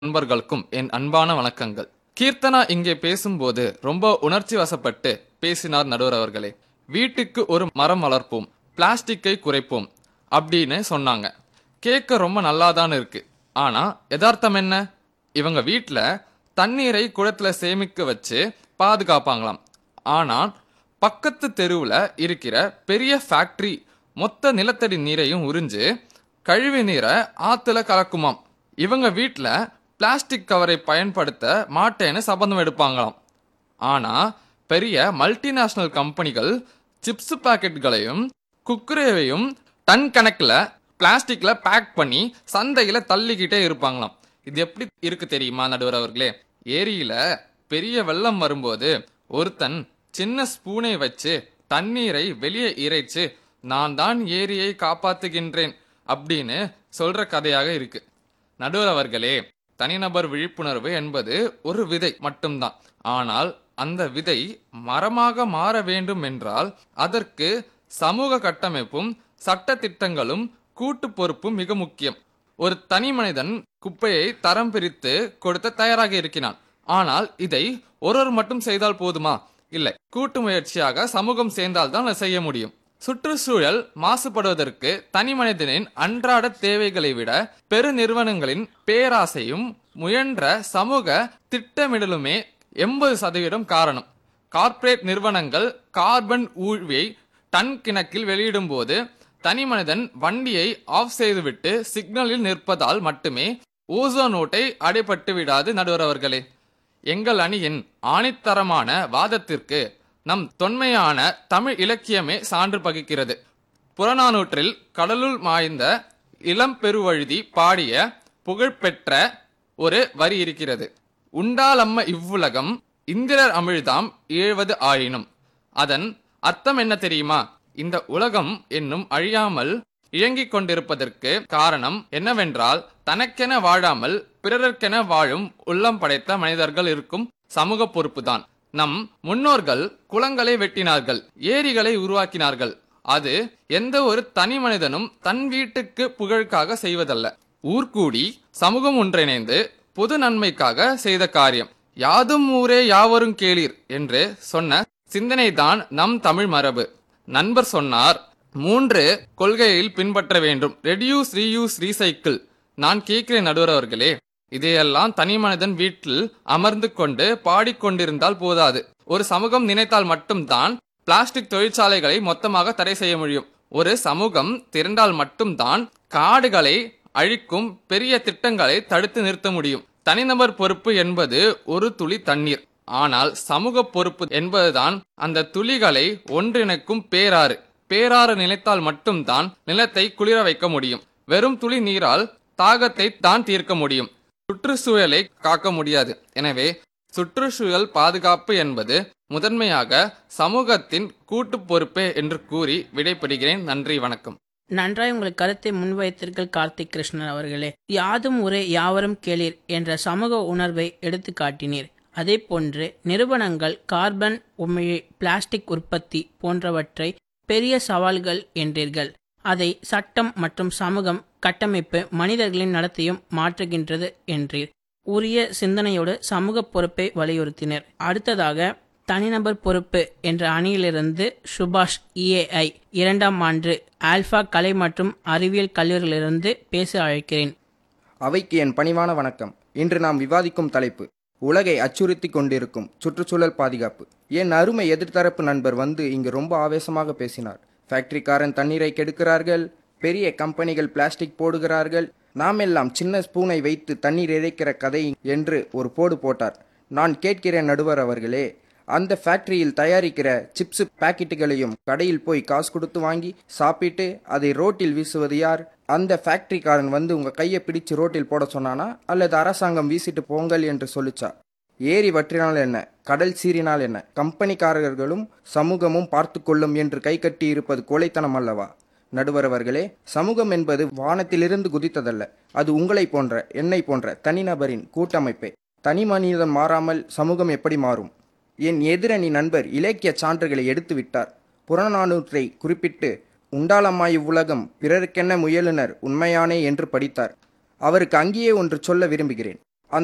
நண்பர்களுக்கும் என் அன்பான வணக்கங்கள் கீர்த்தனா இங்கே பேசும்போது ரொம்ப உணர்ச்சி வசப்பட்டு பேசினார் நடுவர் அவர்களே வீட்டுக்கு ஒரு மரம் வளர்ப்போம் பிளாஸ்டிக்கை குறைப்போம் அப்படின்னு சொன்னாங்க கேட்க ரொம்ப நல்லாதான் இருக்கு ஆனா யதார்த்தம் என்ன இவங்க வீட்ல தண்ணீரை குளத்துல சேமிக்க வச்சு பாதுகாப்பாங்களாம் ஆனா பக்கத்து தெருவுல இருக்கிற பெரிய ஃபேக்டரி மொத்த நிலத்தடி நீரையும் உறிஞ்சு கழிவு நீரை ஆத்துல கலக்குமாம் இவங்க வீட்ல பிளாஸ்டிக் கவரை பயன்படுத்த மாட்டேன்னு சபதம் எடுப்பாங்களாம் ஆனா பெரிய மல்டிநேஷனல் கம்பெனிகள் சிப்ஸ் பாக்கெட்டுகளையும் குக்குரேவையும் டன் கணக்குல பிளாஸ்டிக்ல பேக் பண்ணி சந்தையில தள்ளிக்கிட்டே இருப்பாங்களாம் இது எப்படி இருக்கு தெரியுமா நடுவர் அவர்களே ஏரியில பெரிய வெள்ளம் வரும்போது ஒருத்தன் சின்ன ஸ்பூனை வச்சு தண்ணீரை வெளியே இறைச்சு நான் தான் ஏரியை காப்பாத்துகின்றேன் அப்படின்னு சொல்ற கதையாக இருக்கு நடுவர் அவர்களே தனிநபர் விழிப்புணர்வு என்பது ஒரு விதை மட்டும்தான் ஆனால் அந்த விதை மரமாக மாற வேண்டும் என்றால் அதற்கு சமூக கட்டமைப்பும் சட்ட திட்டங்களும் கூட்டு பொறுப்பும் மிக முக்கியம் ஒரு தனி மனிதன் குப்பையை தரம் பிரித்து கொடுத்த தயாராக இருக்கிறான் ஆனால் இதை ஒருவர் மட்டும் செய்தால் போதுமா இல்லை கூட்டு முயற்சியாக சமூகம் சேர்ந்தால்தான் அதை செய்ய முடியும் சுற்றுச்சூழல் மாசுபடுவதற்கு தனி மனிதனின் அன்றாட தேவைகளை விட பெருநிறுவனங்களின் பேராசையும் முயன்ற சமூக திட்டமிடலுமே எண்பது சதவீதம் காரணம் கார்ப்பரேட் நிறுவனங்கள் கார்பன் ஊழ்வியை டன் கணக்கில் வெளியிடும் போது தனி மனிதன் வண்டியை ஆஃப் செய்துவிட்டு சிக்னலில் நிற்பதால் மட்டுமே ஓசோன் ஓட்டை அடைபட்டு விடாது நடுவர் அவர்களே எங்கள் அணியின் ஆணித்தரமான வாதத்திற்கு நம் தொன்மையான தமிழ் இலக்கியமே சான்று பகிக்கிறது புறநானூற்றில் கடலுள் மாய்ந்த இளம் பெருவழுதி பாடிய புகழ்பெற்ற ஒரு வரி இருக்கிறது உண்டாலம்ம இவ்வுலகம் இந்திரர் அமிழ்தாம் ஏழ்வது ஆயினும் அதன் அர்த்தம் என்ன தெரியுமா இந்த உலகம் என்னும் அழியாமல் இயங்கிக் கொண்டிருப்பதற்கு காரணம் என்னவென்றால் தனக்கென வாழாமல் பிறருக்கென வாழும் உள்ளம் படைத்த மனிதர்கள் இருக்கும் சமூக பொறுப்புதான் நம் முன்னோர்கள் குளங்களை வெட்டினார்கள் ஏரிகளை உருவாக்கினார்கள் அது எந்த ஒரு தனி மனிதனும் தன் வீட்டுக்கு புகழுக்காக செய்வதல்ல ஊர்கூடி சமூகம் ஒன்றிணைந்து பொது நன்மைக்காக செய்த காரியம் யாதும் ஊரே யாவரும் கேளீர் என்று சொன்ன சிந்தனைதான் நம் தமிழ் மரபு நண்பர் சொன்னார் மூன்று கொள்கையில் பின்பற்ற வேண்டும் ரெடியூஸ் ரீயூஸ் ரீசைக்கிள் நான் கேட்கிறேன் நடுவர் அவர்களே இதையெல்லாம் தனி மனிதன் வீட்டில் அமர்ந்து கொண்டு பாடிக்கொண்டிருந்தால் போதாது ஒரு சமூகம் நினைத்தால் மட்டும்தான் பிளாஸ்டிக் தொழிற்சாலைகளை மொத்தமாக தடை செய்ய முடியும் ஒரு சமூகம் திரண்டால் மட்டும்தான் காடுகளை அழிக்கும் பெரிய திட்டங்களை தடுத்து நிறுத்த முடியும் தனிநபர் பொறுப்பு என்பது ஒரு துளி தண்ணீர் ஆனால் சமூக பொறுப்பு என்பதுதான் அந்த துளிகளை ஒன்றிணைக்கும் பேராறு பேராறு நிலைத்தால் மட்டும்தான் நிலத்தை குளிர வைக்க முடியும் வெறும் துளி நீரால் தாகத்தை தான் தீர்க்க முடியும் சுற்றுச்சூழலை காக்க முடியாது எனவே சுற்றுச்சூழல் பாதுகாப்பு என்பது முதன்மையாக சமூகத்தின் கூட்டு பொறுப்பே என்று கூறி விடைபெறுகிறேன் நன்றி வணக்கம் நன்றாய் உங்கள் கருத்தை முன்வைத்தீர்கள் கார்த்திக் கிருஷ்ணன் அவர்களே யாதும் ஒரே யாவரும் கேளீர் என்ற சமூக உணர்வை எடுத்து காட்டினீர் அதே போன்று நிறுவனங்கள் கார்பன் உமிழி பிளாஸ்டிக் உற்பத்தி போன்றவற்றை பெரிய சவால்கள் என்றீர்கள் அதை சட்டம் மற்றும் சமூகம் கட்டமைப்பு மனிதர்களின் நடத்தையும் மாற்றுகின்றது என்றீர் உரிய சிந்தனையோடு சமூக பொறுப்பை வலியுறுத்தினர் அடுத்ததாக தனிநபர் பொறுப்பு என்ற அணியிலிருந்து சுபாஷ் இஏஐ இரண்டாம் ஆண்டு ஆல்பா கலை மற்றும் அறிவியல் கல்லூரியிலிருந்து பேச அழைக்கிறேன் அவைக்கு என் பணிவான வணக்கம் இன்று நாம் விவாதிக்கும் தலைப்பு உலகை அச்சுறுத்தி கொண்டிருக்கும் சுற்றுச்சூழல் பாதுகாப்பு என் அருமை எதிர்த்தரப்பு நண்பர் வந்து இங்கு ரொம்ப ஆவேசமாக பேசினார் ஃபேக்டரிக்காரன் தண்ணீரை கெடுக்கிறார்கள் பெரிய கம்பெனிகள் பிளாஸ்டிக் போடுகிறார்கள் நாம் எல்லாம் சின்ன ஸ்பூனை வைத்து தண்ணீர் இறைக்கிற கதை என்று ஒரு போடு போட்டார் நான் கேட்கிறேன் நடுவர் அவர்களே அந்த ஃபேக்டரியில் தயாரிக்கிற சிப்ஸ் பாக்கெட்டுகளையும் கடையில் போய் காசு கொடுத்து வாங்கி சாப்பிட்டு அதை ரோட்டில் வீசுவது யார் அந்த ஃபேக்டரிக்காரன் வந்து உங்க கையை பிடிச்சு ரோட்டில் போட சொன்னானா அல்லது அரசாங்கம் வீசிட்டு போங்கள் என்று சொல்லிச்சா ஏரி வற்றினால் என்ன கடல் சீறினால் என்ன கம்பெனிக்காரர்களும் சமூகமும் பார்த்து கொள்ளும் என்று கை கட்டி இருப்பது கொலைத்தனம் அல்லவா நடுவர் அவர்களே சமூகம் என்பது வானத்திலிருந்து குதித்ததல்ல அது உங்களை போன்ற என்னை போன்ற தனிநபரின் கூட்டமைப்பே தனி மனிதன் மாறாமல் சமூகம் எப்படி மாறும் என் எதிரணி நண்பர் இலக்கிய சான்றுகளை எடுத்து விட்டார் புறநானூற்றை குறிப்பிட்டு உண்டாலம்மா இவ்வுலகம் பிறருக்கென்ன முயலுனர் உண்மையானே என்று படித்தார் அவருக்கு அங்கேயே ஒன்று சொல்ல விரும்புகிறேன்